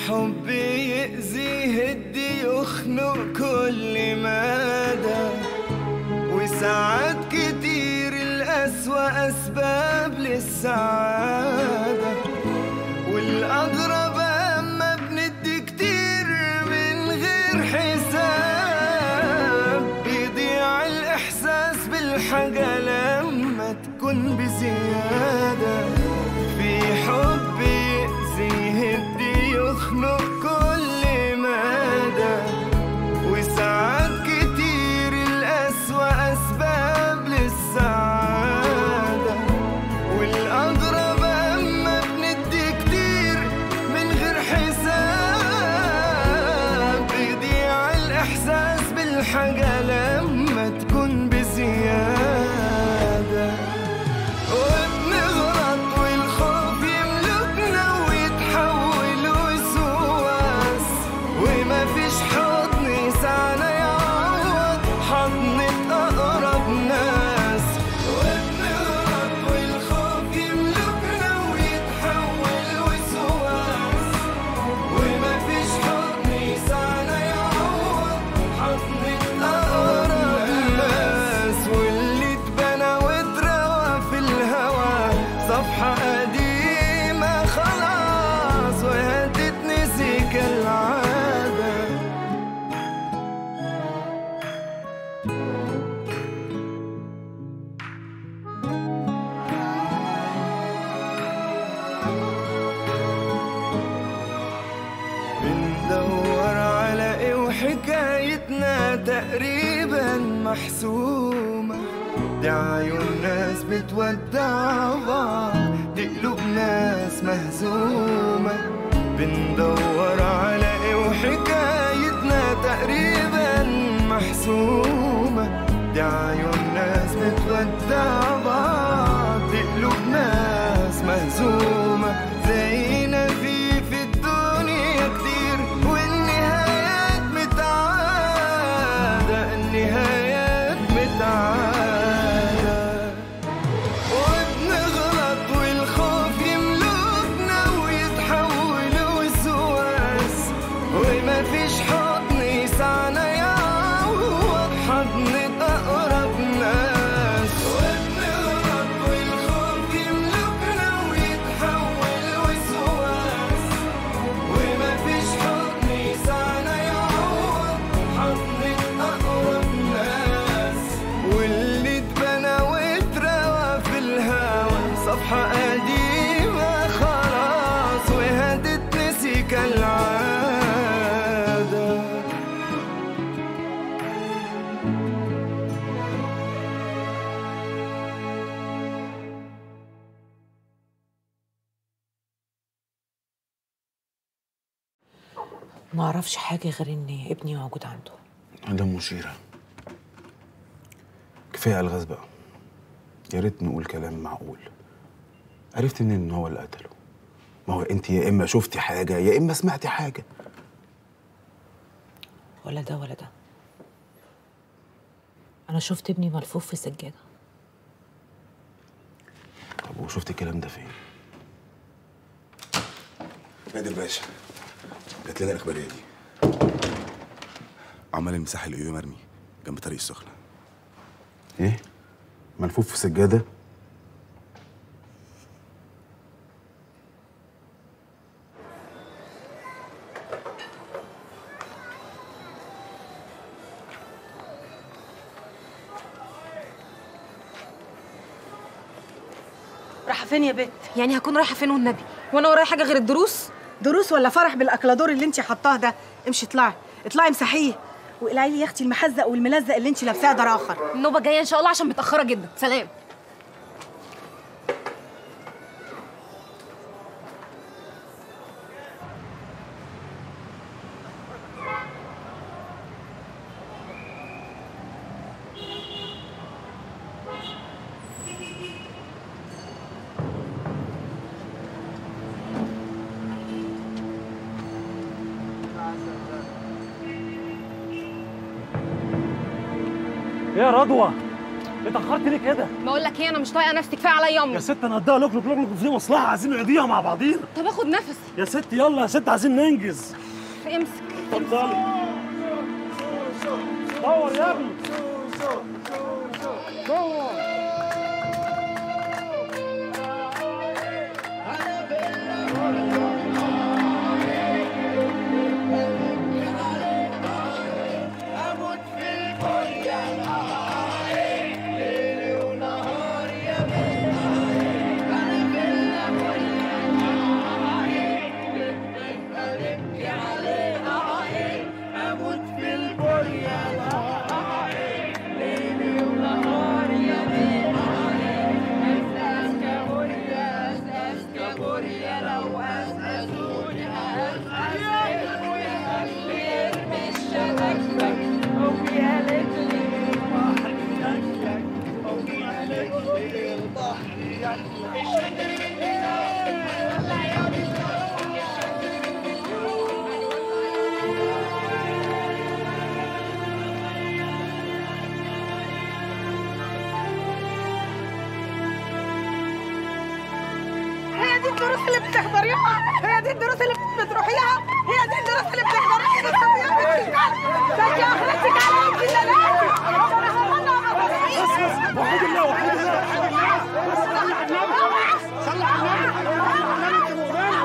حب يأذي يهدي يخنق كل مدى وساعات كتير الأسوأ أسباب للسعادة والأغرب أما بندي كتير من غير حساب بيضيع الإحساس بالحاجة لما تكون بزيادة في حب يأذي يهدي يخنق كل مدى وساعات كتير الأسوأ أسباب للسعادة والأغرب أما بندي كتير من غير حساب بيضيع الإحساس بالحاجة لما تكون بزيادة وبنغلط والخوف يملكنا ويتحول وسواس وما فيش حضن يسعنا يعوض حضنة أقرب ناس وبنغلط والخوف يملكنا ويتحول وسواس وما فيش حضن يسعنا يعوض حضنة أقرب ناس واللي اتبنى واتروى في الهوى صفحة قديمة خلاص وهتتنسي كالعادة بندور على ايه وحكايتنا تقريبا محسومة دي عيون ناس بتودع بعض دي قلوب ناس مهزومة بندور على ايه وحكايتنا تقريبا محسومة دي عيون ناس بتودع بعض دي قلوب ناس مهزومة زينا في في الدنيا كتير والنهايات متعادة النهايات متعادة وبنغلط والخوف يملكنا ويتحول وسواس وما فيش حضن يسعنا يعوض حضن أقرب ناس وبنغلط والخوف يملكنا ويتحول وسواس وما فيش حضن يسعنا يعوض حضن أقرب ناس واللي اتبنى واتروى في الهوى صفحة قديمة خلاص وهتتنسي كالعادة ما اعرفش حاجه غير ان ابني موجود عنده مدام مشيرة كفاية الغاز بقى يا ريت نقول كلام معقول عرفت منين ان هو اللي قتله ما هو انت يا اما شفتي حاجة يا اما سمعتي حاجة ولا ده ولا ده انا شفت ابني ملفوف في سجاده طب وشفتي الكلام ده فين؟ نادر باشا جات لنا الاخباريه دي عمال المساح الايو مرمي جنب طريق السخنه ايه؟ ملفوف في سجادة؟ رايحه فين يا بت يعني هكون رايحه فين والنبي وانا ورايا حاجه غير الدروس دروس ولا فرح بالاكلادور اللي انت حطاه ده امشي اطلعي اطلعي امسحيه واقلعي لي يا اختي المحزق والملزق اللي انت لابساه ده اخر النوبه جايه ان شاء الله عشان متاخره جدا سلام يا رضوى اتاخرت ليه كده بقول لك ايه انا مش طايقه نفسي كفايه عليا يا امي ست انا هديها لوك لوك لوك لوك في مصلحه عايزين نقضيها مع بعضينا طب اخد نفس يا ست يلا يا ست عايزين ننجز امسك اتفضلي دور يا ابني دور هي دي الدروس اللي بتحضريها هي دي الدروس اللي بتروحيها هي دي الدروس اللي بتحضريها بتسويها بنتك زي اخرتك عليك دلوقتي وحيد الله وحيد الله وحيد الله صلي على النبي صلي على النبي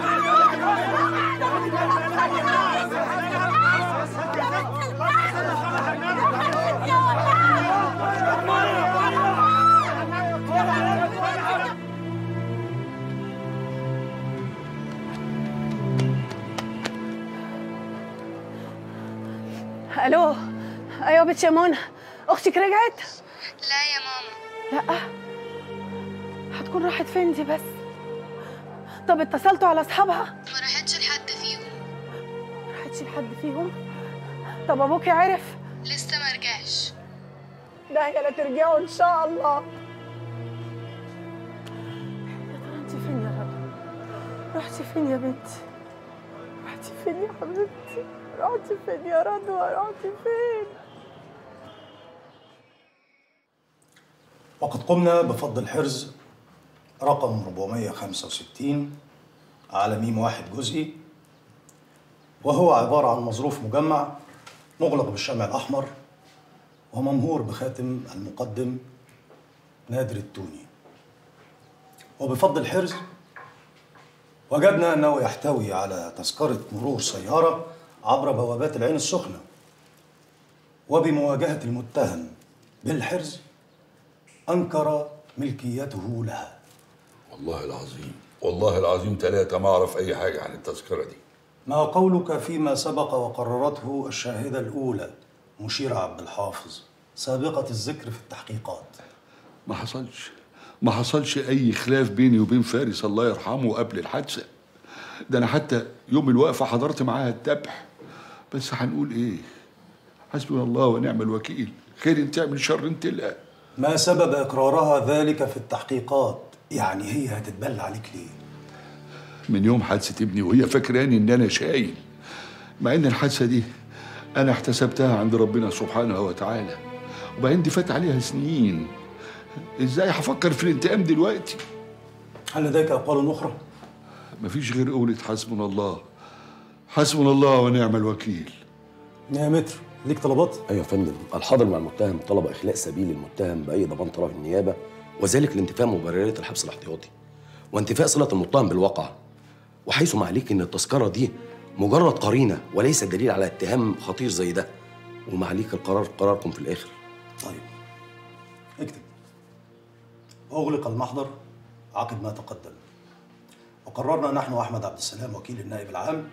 الو ايوه بنت منى اختك رجعت لا يا ماما لا هتكون راحت فين دي بس طب اتصلتوا على اصحابها ما راحتش لحد فيهم ما راحتش لحد فيهم طب ابوكي عرف لسه ما رجعش ده هي لا ترجعوا ان شاء الله يا ترى انت فين يا رضوى رحتي فين يا بنتي رحتي فين يا حبيبتي رحتي فين يا رضوى رحتي فين وقد قمنا بفض الحرز رقم 465 على ميم واحد جزئي وهو عبارة عن مظروف مجمع مغلق بالشمع الأحمر وممهور بخاتم المقدم نادر التوني وبفض الحرز وجدنا أنه يحتوي على تذكرة مرور سيارة عبر بوابات العين السخنة وبمواجهة المتهم بالحرز أنكر ملكيته لها والله العظيم والله العظيم ثلاثة ما أعرف أي حاجة عن التذكرة دي ما قولك فيما سبق وقررته الشاهدة الأولى مشير عبد الحافظ سابقة الذكر في التحقيقات ما حصلش ما حصلش أي خلاف بيني وبين فارس الله يرحمه قبل الحادثة ده أنا حتى يوم الوقفة حضرت معاها الذبح بس هنقول إيه حسبنا الله ونعم الوكيل خير تعمل شر تلقى ما سبب إقرارها ذلك في التحقيقات يعني هي هتتبلى عليك ليه من يوم حادثة ابني وهي فاكراني إن أنا شايل مع إن الحادثة دي أنا احتسبتها عند ربنا سبحانه وتعالى وبعدين دي فات عليها سنين إزاي هفكر في الانتقام دلوقتي هل لديك أقوال أخرى؟ مفيش غير قولة حسبنا الله حسبنا الله ونعم الوكيل يا متر ليك طلبات؟ ايوه يا فندم الحاضر مع المتهم طلب اخلاء سبيل المتهم باي ضمان طرف النيابه وذلك لانتفاء مبررات الحبس الاحتياطي وانتفاء صله المتهم بالواقع وحيث معليك ان التذكره دي مجرد قرينه وليس دليل على اتهام خطير زي ده ومعليك القرار قراركم في الاخر طيب اكتب أغلق المحضر عقب ما تقدم وقررنا نحن وأحمد عبد السلام وكيل النائب العام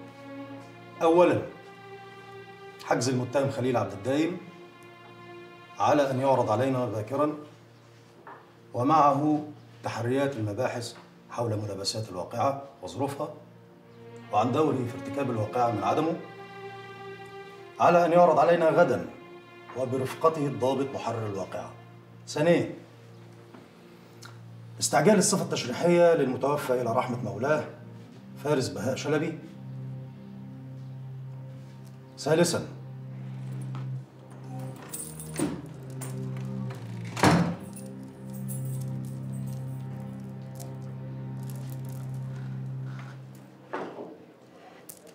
أولا حجز المتهم خليل عبد الدايم على أن يعرض علينا باكرا ومعه تحريات المباحث حول ملابسات الواقعة وظروفها وعن دوره في ارتكاب الواقعة من عدمه على أن يعرض علينا غدا وبرفقته الضابط محرر الواقعة ثانيا استعجال الصفة التشريحية للمتوفى إلى رحمة مولاه فارس بهاء شلبي ثالثا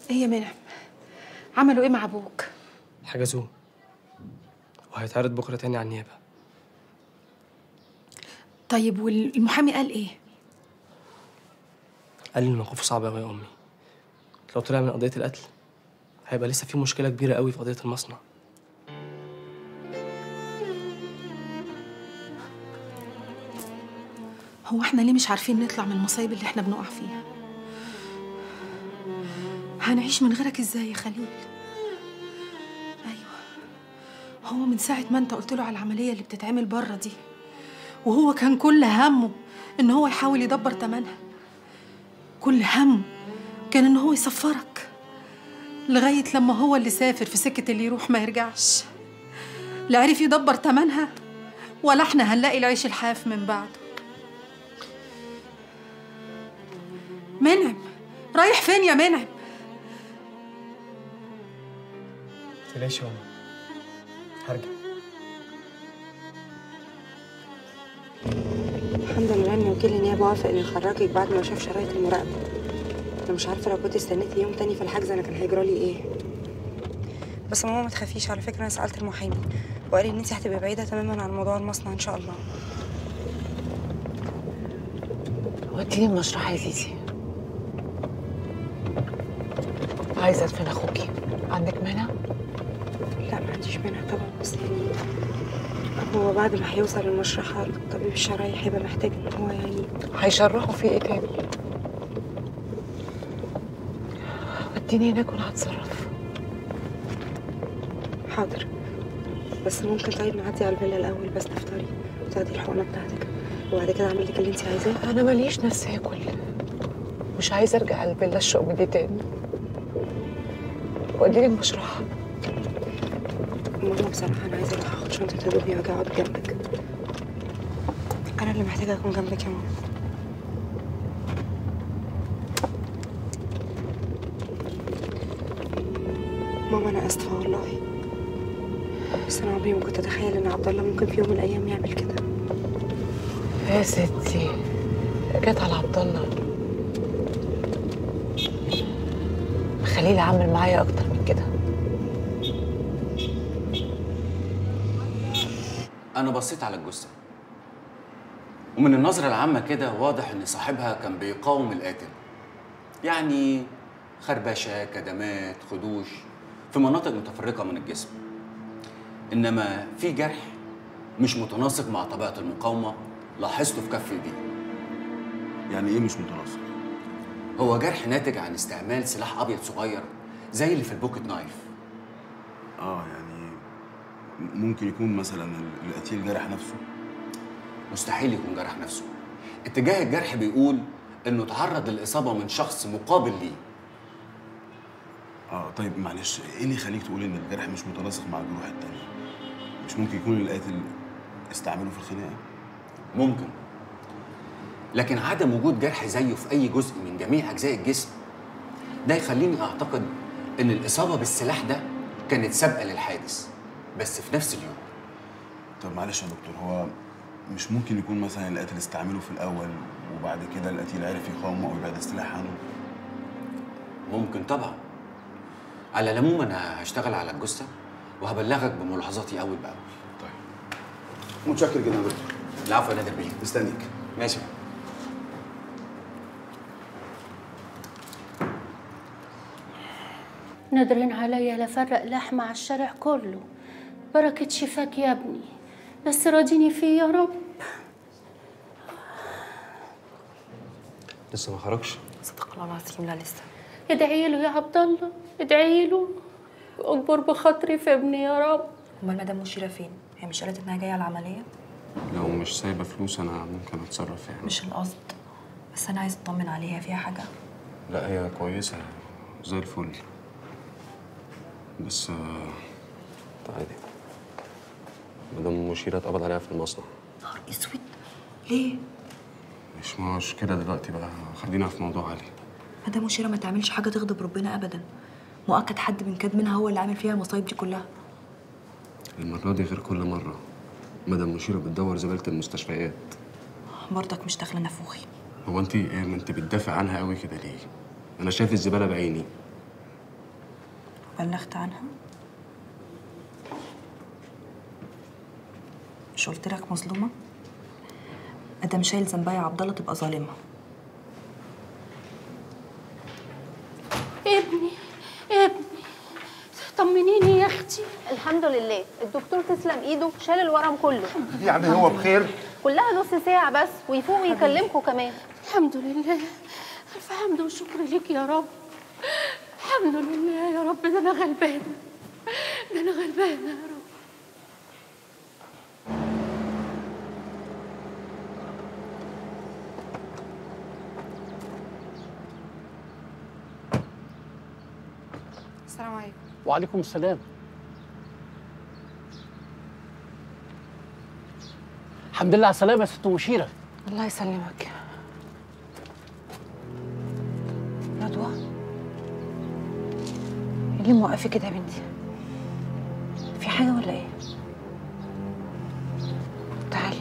ايه يا منعم عملوا ايه مع ابوك حجزوه وهيتعرض بكره تاني على النيابه طيب والمحامي قال ايه قال لي ان موقفه صعب قوي يا امي لو طلع من قضيه القتل هيبقى لسه في مشكله كبيره قوي في قضيه المصنع هو احنا ليه مش عارفين نطلع من المصايب اللي احنا بنقع فيها هنعيش من غيرك ازاي يا خليل ايوه هو من ساعه ما انت قلت له على العمليه اللي بتتعمل بره دي وهو كان كل همه ان هو يحاول يدبر تمنها كل همه كان ان هو يسفرك لغايه لما هو اللي سافر في سكه اللي يروح ما يرجعش لا عرف يدبر تمنها ولا احنا هنلاقي العيش الحاف من بعده منعم رايح فين يا منعم تلاقيش يا امي هرجع الحمد لله ان وكيل النيابه وافق انه يخرجك بعد ما شاف شرايط المراقبه انا مش عارفه لو كنت استنيت يوم تاني في الحجز انا كان هيجرى لي ايه بس ماما ما تخافيش على فكره انا سالت المحامي وقال لي ان انت هتبقي بعيده تماما عن موضوع المصنع ان شاء الله وديني المشرحة يا زيزي عايزة ادفن اخوكي عندك مانع؟ لا ما عنديش مانع طبعا بس يعني هو بعد ما هيوصل المشرحه الطبيب الشرعي هيبقى محتاج ان هو يعني هيشرحوا في ايه تاني؟ وديني هناك وانا هتصرف حاضر بس ممكن طيب نعدي على الفيلا الاول بس نفطري وتاخدي الحقنه بتاعتك وبعد كده اعمل لك اللي انت عايزاه انا ماليش نفس اكل مش عايزه ارجع الفيلا الشؤم دي تاني وديني المشرحة ماما بصراحه انا عايزه اروح اخد شنطه هدومي واجي اقعد جنبك انا اللي محتاجه اكون جنبك يا ماما ماما انا اسفه والله بس انا عمري ما كنت اتخيل ان عبد الله ممكن في يوم من الايام يعمل كده يا ستي جت على عبد الله خليل عامل معايا اكتر من كده أنا بصيت على الجثة ومن النظرة العامة كده واضح إن صاحبها كان بيقاوم القاتل يعني خربشة كدمات خدوش في مناطق متفرقة من الجسم إنما في جرح مش متناسق مع طبيعة المقاومة لاحظته في كف ايديه يعني ايه مش متناسق؟ هو جرح ناتج عن استعمال سلاح أبيض صغير زي اللي في البوكت نايف اه يعني ممكن يكون مثلا القتيل جرح نفسه مستحيل يكون جرح نفسه اتجاه الجرح بيقول انه تعرض للاصابه من شخص مقابل ليه اه طيب معلش ايه اللي يخليك تقول ان الجرح مش متناسق مع الجروح التانية؟ مش ممكن يكون القاتل استعمله في الخناقه؟ ممكن لكن عدم وجود جرح زيه في اي جزء من جميع اجزاء الجسم ده يخليني اعتقد ان الاصابه بالسلاح ده كانت سابقه للحادث بس في نفس اليوم طب معلش يا دكتور هو مش ممكن يكون مثلا القاتل استعمله في الاول وبعد كده القتيل عرف يقاومه او يبعد السلاح عنه ممكن طبعا على العموم انا هشتغل على الجثه وهبلغك بملاحظاتي اول باول متشكر جدا يا دكتور العفو يا نادر بيه مستنيك ماشي نادرين عليا لفرق لحمة على الشارع كله بركة شفاك يا ابني بس راضيني فيه يا رب لسه ما خرجش صدق الله العظيم لا لسه ادعي له يا عبد الله ادعي له واكبر بخاطري في ابني يا رب امال مدام مشيره فين هي مش قالت انها جايه على العمليه لو مش سايبه فلوس انا ممكن اتصرف يعني مش القصد بس انا عايزه اطمن عليها فيها حاجه لا هي كويسه زي الفل بس آه، عادي مدام مشيرة اتقبض عليها في المصنع نهار اسود ليه مش مش كده دلوقتي بقى خلينا في موضوع علي مدام مشيره ما تعملش حاجه تغضب ربنا ابدا مؤكد حد من كاد منها هو اللي عامل فيها المصايب دي كلها المرة دي غير كل مرة مدام مشيرة بتدور زبالة المستشفيات برضك مش داخله نافوخي هو انت ايه ما انت بتدافع عنها قوي كده ليه؟ انا شايف الزبالة بعيني بلغت عنها مش قلت لك مظلومه ادم شايل ذنبها يا عبد الله تبقى ظالمه ابني ابني طمنيني يا اختي الحمد لله الدكتور تسلم ايده شال الورم كله يعني هو بخير كلها نص ساعة بس ويفوق ويكلمكم كمان الحمد لله الف حمد وشكر ليك يا رب الحمد لله يا رب ده انا غلبانه ده انا غلبانه يا رب السلام عليكم وعليكم السلام الحمد لله على السلامة يا ست مشيرة الله يسلمك رضوى إيه اللي موقفك كده يا بنتي في حاجة ولا ايه تعالي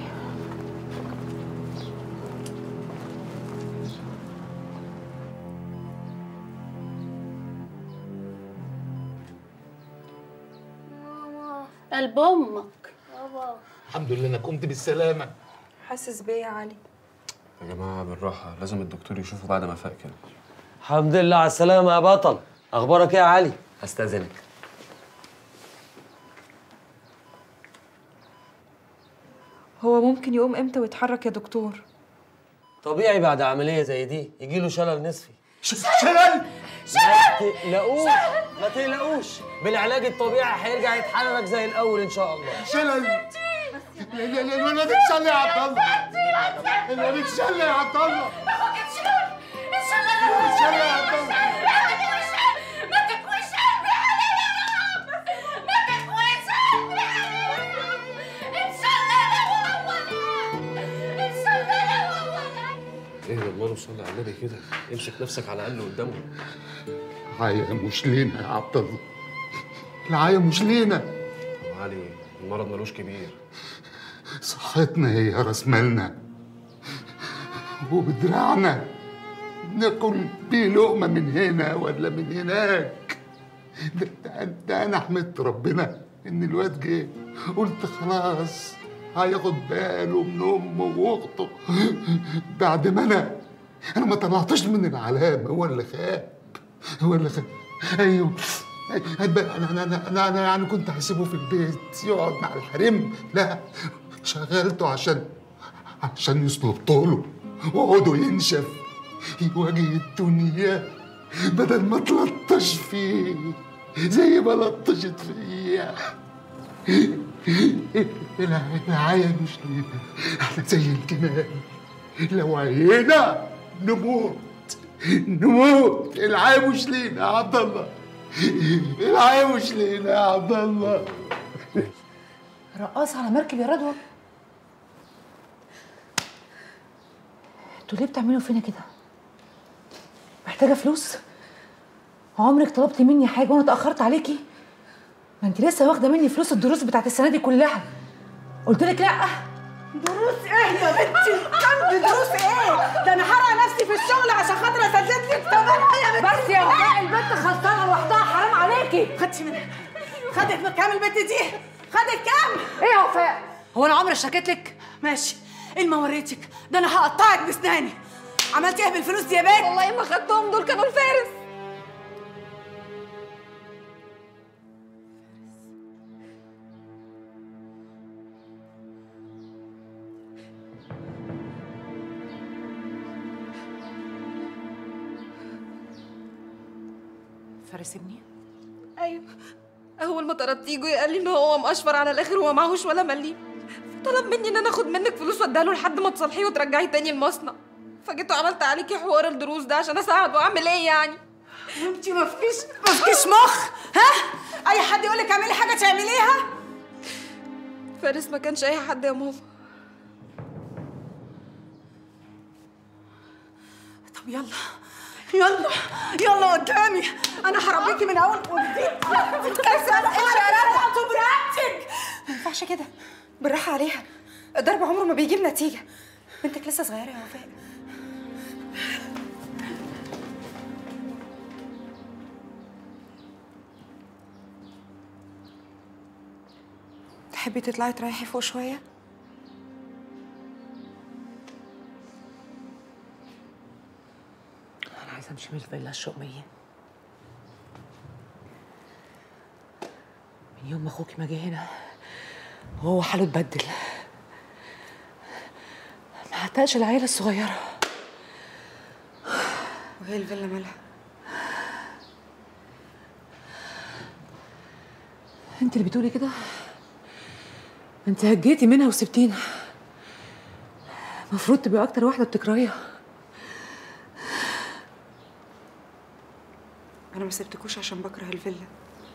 قلب امك الحمد لله انك قمت بالسلامه حاسس بيا يا علي يا جماعة بالراحة لازم الدكتور يشوفه بعد ما فاق كده الحمد لله على السلامة يا بطل أخبارك إيه يا علي؟ هستأذنك هو ممكن يقوم امتى ويتحرك يا دكتور طبيعي بعد عملية زي دي يجيله شلل نصفي شلل ما تقلقوش ما تقلقوش بالعلاج الطبيعي هيرجع يتحرك زي الأول إن شاء الله شلل الولد اتشل يا عبد الله الولد اتشل يا عبد الله اتشل يا عبد الله ايه يا الله صلي على النبي كده امسك نفسك على الأقل قدامه العاية مش لينا يا عبد الله العاية مش لينا أبو علي المرض ملوش كبير صحتنا هي راس مالنا وبدراعنا ناكل بيه لقمة من هنا ولا من هناك ده, ده, ده أنا حمدت ربنا إن الواد جه قلت خلاص هياخد باله من أمه وأخته بعد ما أنا أنا ما طلعتش من العلامة هو اللي خاب هو اللي خاب أيوه أنا أنا أنا أنا, أنا يعني كنت هسيبه في البيت يقعد مع الحريم لا شغلته عشان عشان يصلب طوله وعوده ينشف يواجه الدنيا بدل ما تلطش فيه زي ما لطشت فيا العاية مش لينا احنا زي الجمال لو عينا نموت نموت العاية مش لينا يا عبد الله العاية مش لينا يا عبد الله رقاصة على مركب يا رضوى انتوا ليه بتعملوا فينا كده؟ محتاجة فلوس؟ عمرك طلبتي مني حاجة وأنا اتأخرت عليكي؟ ما انت لسه واخدة مني فلوس الدروس بتاعت السنة دي كلها قلت لك لأ دروس ايه يا بنتي؟ كم دروس ايه؟ ده انا حرق نفسي في الشغل عشان خاطر اسدد لك ثمنها يا بنتي بس يا وفاء البنت خلصانة لوحدها حرام عليكي خدتي منها خدت كام البنت دي؟ خدت كام؟ ايه يا وفاء؟ هو انا عمري اشتكيت لك؟ ماشي إيه ما وريتك ده انا هقطعك بسناني عملتي ايه بالفلوس دي يا بنت؟ والله ما خدتهم دول كانوا الفارس فارس ابني ايوه اول ما طردتيه قال لي ان هو مقشفر على الاخر وما معهوش ولا مليم طلب مني ان انا اخد منك فلوس واديها له لحد ما تصلحيه وترجعيه تاني المصنع فجيت وعملت عليكي حوار الدروس ده عشان اساعده واعمل ايه يعني انت ما فيكيش ما فيكيش مخ ها اي حد يقول لك اعملي حاجه تعمليها فارس ما كانش اي حد يا ماما طب يلا يلا يلا قدامي انا هربيكي من اول وجديد كسر اشارات برقبتك ما ينفعش كده بالراحه عليها الضرب عمره ما بيجيب نتيجه بنتك لسه صغيره يا وفاء تحبي تطلعي تريحي فوق شويه انا عايزه امشي من الفيلا الشؤميه من يوم ما اخوكي ما جه هنا وهو حاله اتبدل ما عتقش العيله الصغيره وهي الفيلا مالها انت اللي بتقولي كده انت هجيتي منها وسبتينا المفروض تبقي اكتر واحده بتكرهيها انا ما سبتكوش عشان بكره الفيلا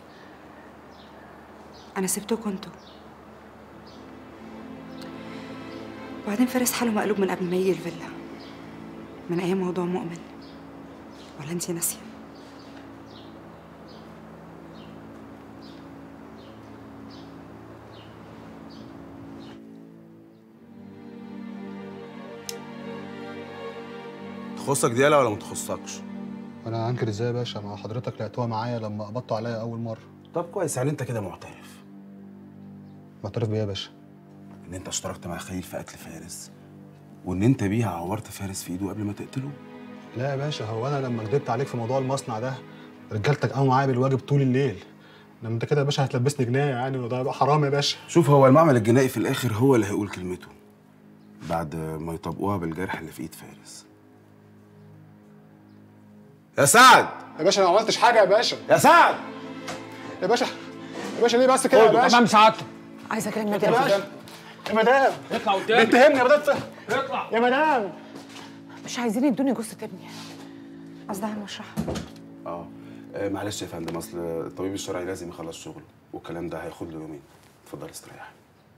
انا سبتكوا انتوا وبعدين فارس حاله مقلوب من قبل ما يجي الفيلا من ايام موضوع مؤمن ولا انتي ناسيه تخصك ديالة ولا ما تخصكش؟ انا هنكر ازاي يا باشا ما حضرتك لقيتوها معايا لما قبضتوا عليا اول مره طب كويس يعني انت كده معترف معترف بيا يا باشا ان انت اشتركت مع خليل في قتل فارس وان انت بيها عورت فارس في ايده قبل ما تقتله لا يا باشا هو انا لما كدبت عليك في موضوع المصنع ده رجالتك قاموا معايا بالواجب طول الليل انما انت كده يا باشا هتلبسني جنايه يعني وده هيبقى حرام يا باشا شوف هو المعمل الجنائي في الاخر هو اللي هيقول كلمته بعد ما يطبقوها بالجرح اللي في ايد فارس يا سعد يا باشا انا ما عملتش حاجه يا باشا يا سعد يا باشا يا باشا ليه بس كده يا باشا تمام سعادتك عايزه اكلم يا مدام باشا يا مدام اطلع قدام بتهمني يا مدام اطلع يا مدام مش عايزين يدوني جثه ابني قصدها المشرحه اه آه، معلش يا فندم اصل الطبيب الشرعي لازم يخلص شغله والكلام ده هياخد له يومين اتفضل استريح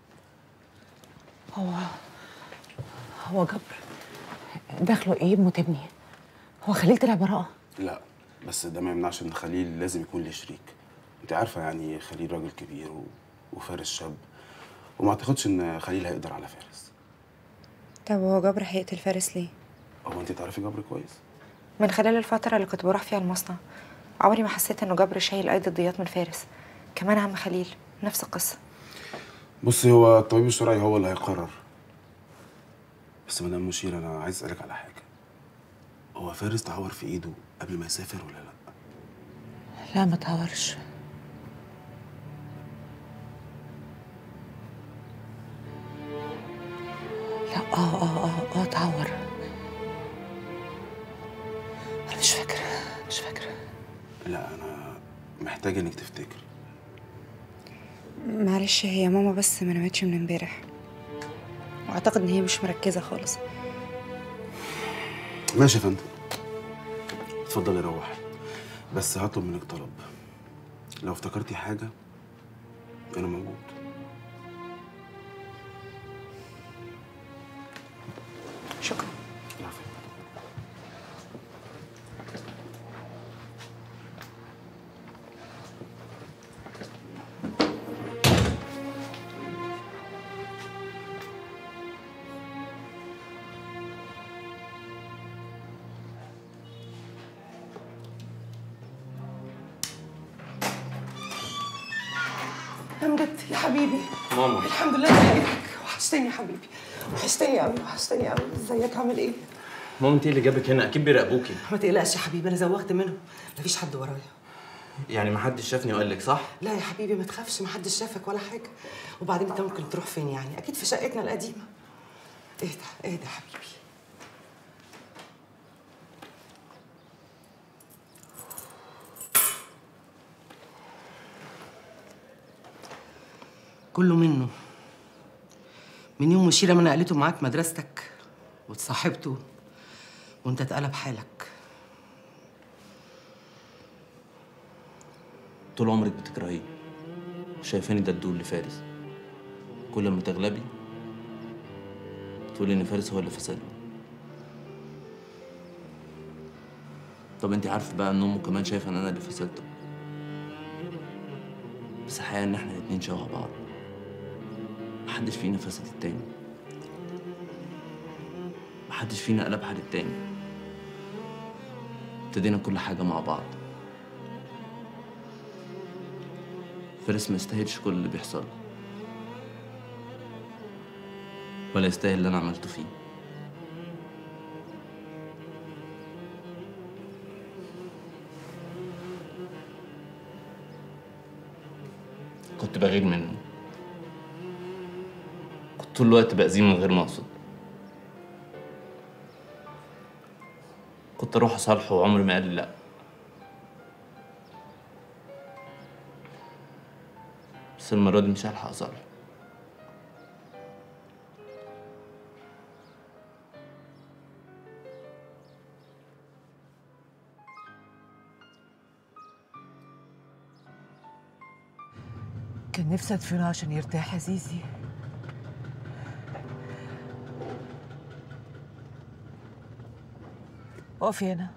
هو هو جبر دخله ايه بموت ابني هو خليل طلع براءه لا بس ده ما يمنعش ان خليل لازم يكون ليه شريك انت عارفه يعني خليل راجل كبير و... وفارس شاب وما اعتقدش ان خليل هيقدر على فارس طب هو جبر هيقتل فارس ليه هو انت تعرفي جبر كويس من خلال الفتره اللي كنت بروح فيها المصنع عمري ما حسيت انه جبر شايل ايدي الضياط من فارس كمان عم خليل نفس القصه بصي هو الطبيب الشرعي هو اللي هيقرر بس مدام مشير انا عايز اسالك على حاجه هو فارس تعور في ايده قبل ما يسافر ولا لا لا ما تعورش لا اه اه اه اه تعور انا مش فاكره مش فاكره لا انا محتاج انك تفتكري معلش هي ماما بس ما نامتش من امبارح واعتقد ان هي مش مركزه خالص ماشي يا فندم اتفضلي روحي بس هطلب منك طلب لو افتكرتي حاجه انا موجود شكرا امجد يا حبيبي ماما الحمد لله انا لقيتك وحشتني يا حبيبي وحشتني قوي وحشتني قوي ازيك عامل ايه ماما انت اللي جابك هنا اكيد بيراقبوكي ما تقلقش يا حبيبي انا زوغت منهم مفيش حد ورايا يعني ما حدش شافني وقال لك صح لا يا حبيبي ما تخافش محدش شافك ولا حاجه وبعدين انت ممكن تروح فين يعني اكيد في شقتنا القديمه اهدى اهدى يا حبيبي كله منه من يوم مشيرة ما نقلته معاك مدرستك وتصاحبته وانت اتقلب حالك طول عمرك بتكرهيه شايفاني ده الدول لفارس كل ما تغلبي تقولي ان فارس هو اللي فسدني طب انت عارفه بقى ان امه كمان شايفه ان انا اللي فسدته بس الحقيقه ان احنا الاتنين شبه بعض محدش فينا فسد التاني محدش فينا قلب حال التاني ابتدينا كل حاجة مع بعض فارس ما يستاهلش كل اللي بيحصل له. ولا يستاهل اللي انا عملته فيه كنت بغير منه كنت طول الوقت بأذيه من غير ما اقصد كنت اروح اصالحه وعمري ما قال لي لا بس المرة دي مش هلحق اصالحه كان نفسي ادفنه عشان يرتاح يا زيزي اقفي هنا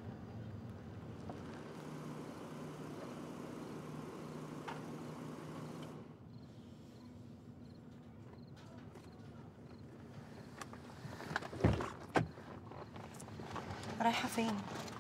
رايحة فين؟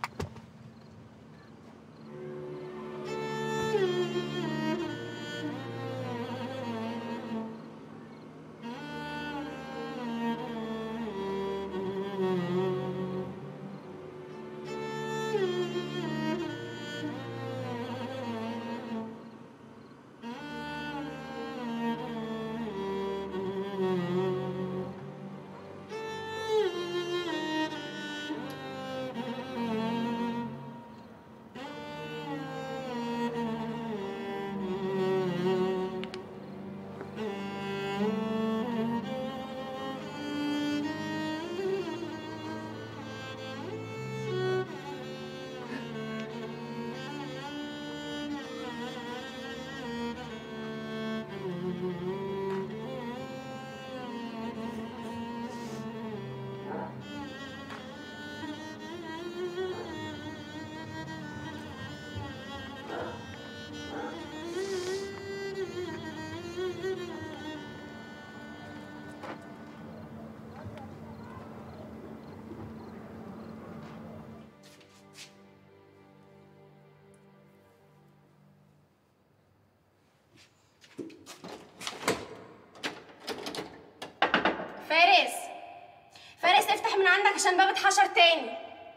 فارس فارس افتح من عندك عشان باب اتحشر تاني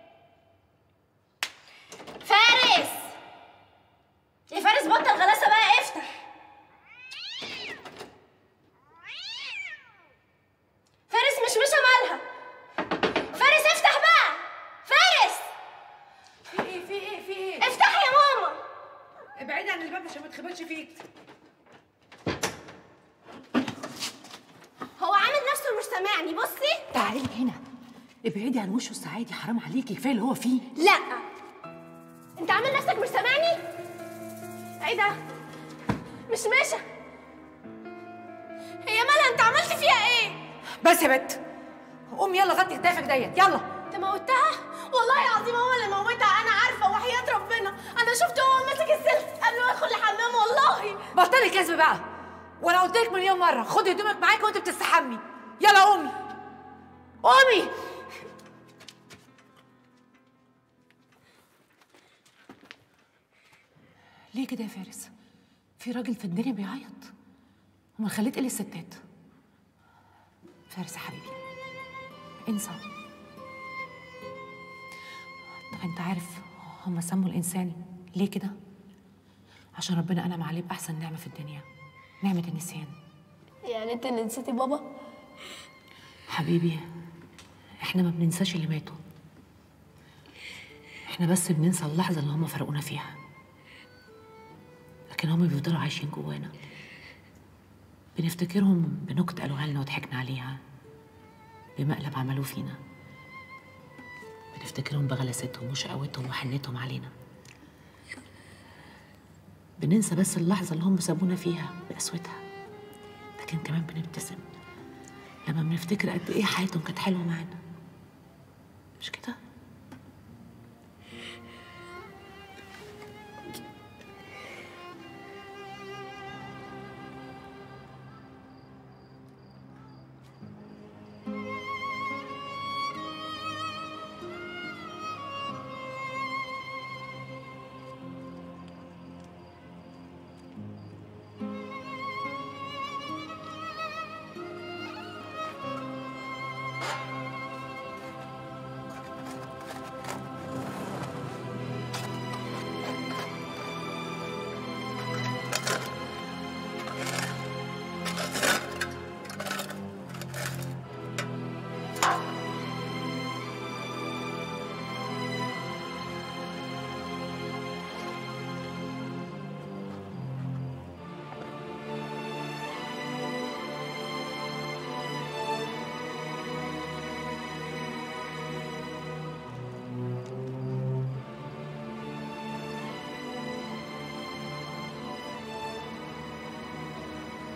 فارس يا فارس بطل غلاسه بقى افتح فارس مش مش مالها فارس افتح بقى فارس في ايه في ايه في ايه افتحي يا ماما ابعدي عن الباب عشان ما تخبطش فيك هو عامل نفسه مش سامعني بصي تعالي هنا ابعدي عن وشه السعادي حرام عليكي كفايه اللي هو فيه لا انت عامل نفسك مش سامعني ايه ده مش ماشي هي مالها انت عملت فيها ايه بس يا بت قومي يلا غطي كتافك ديت يلا انت موتها والله العظيم هو اللي موتها انا عارفه وحياه ربنا انا شفته هو ماسك السلك قبل ما ادخل الحمام والله بطلي كذب بقى وانا قلت لك مليون مره خدي هدومك معاكي وانت بتستحمي يلا قومي قومي ليه كده يا فارس في راجل في الدنيا بيعيط امال خليت ايه للستات فارس يا حبيبي انسى طب انت عارف هم سموا الانسان ليه كده عشان ربنا انعم عليه باحسن نعمه في الدنيا نعمه النسيان يعني انت اللي نسيتي بابا حبيبي احنا ما بننساش اللي ماتوا احنا بس بننسى اللحظه اللي هم فرقونا فيها لكن هم بيفضلوا عايشين جوانا بنفتكرهم بنكت قالوها لنا وضحكنا عليها بمقلب عملوه فينا بنفتكرهم بغلاستهم وشقاوتهم وحنتهم علينا بننسى بس اللحظة اللي هم سابونا فيها بقسوتها لكن كمان بنبتسم لما بنفتكر قد ايه حياتهم كانت حلوة معانا مش كده؟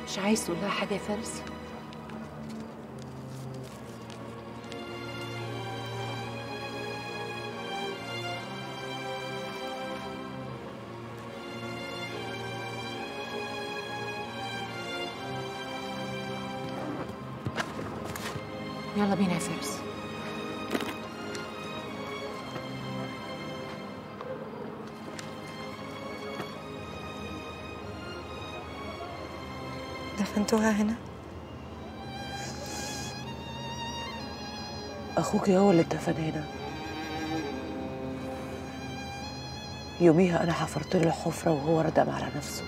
مش عايز تقول لها حاجه يا فارس يلا بينا يا فارس دفنتوها هنا أخوك هو اللي اتدفن هنا يوميها أنا حفرت له حفرة وهو ردم على نفسه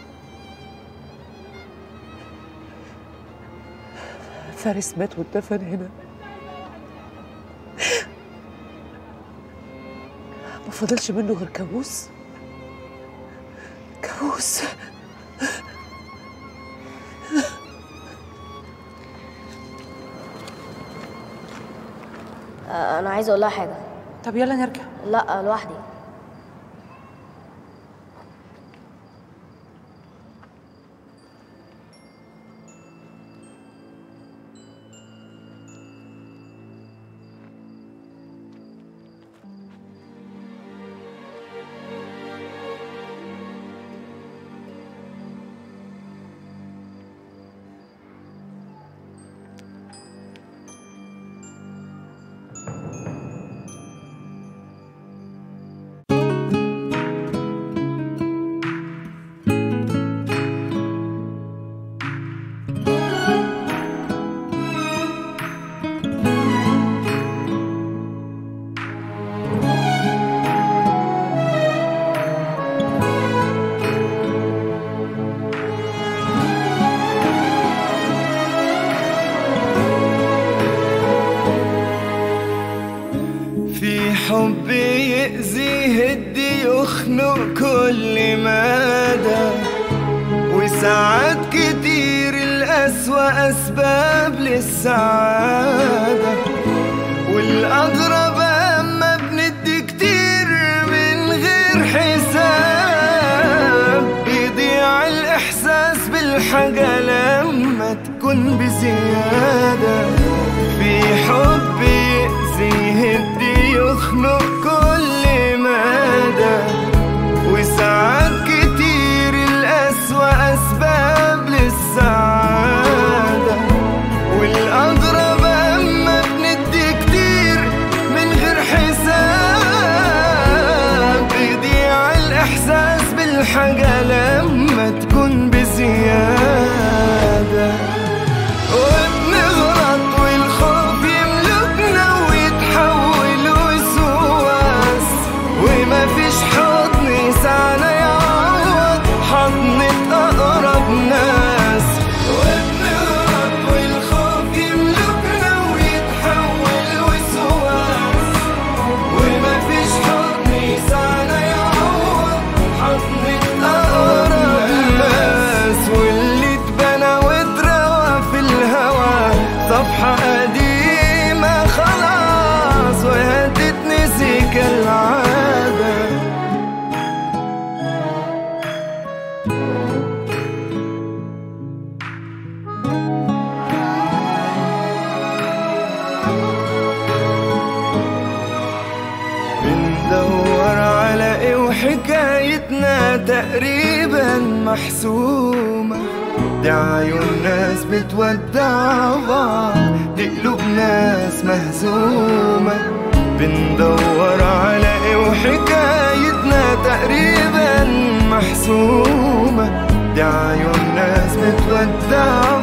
فارس مات واتدفن هنا ما فضلش منه غير كابوس كابوس آه، انا عايزه اقول لها حاجه طب يلا نرجع لا لوحدي في حب يأذي يهدي يخنق كل مدى وساعات كتير الأسوأ أسباب للسعادة والأغرب أما بندي كتير من غير حساب بيضيع الإحساس بالحاجة لما تكون بزيادة في حب يأذي يهدي يخنق كل مدى وساعات كتير الأسوأ أسباب للسعادة والأغرب أما بندي كتير من غير حساب بيضيع الإحساس بالحاجة لما تكون بزيادة وبنغلط والخوف يملكنا ويتحول وسواس وما فيش حضن يسعنا يعوض حضنة أقرب ناس وبنغلط والخوف يملكنا ويتحول وسواس وما فيش حضن يسعنا يعوض حضنة أقرب ناس واللي اتبنى واتروى في الهوى صفحة قديمة خلاص وهتتنسي كالعادة بندور على ايه وحكايتنا تقريبا محسومة دي عيون ناس بتودع بعض دي قلوب ناس مهزومة بندور على ايه وحكايتنا تقريبا محسومة دي عيون ناس بتودع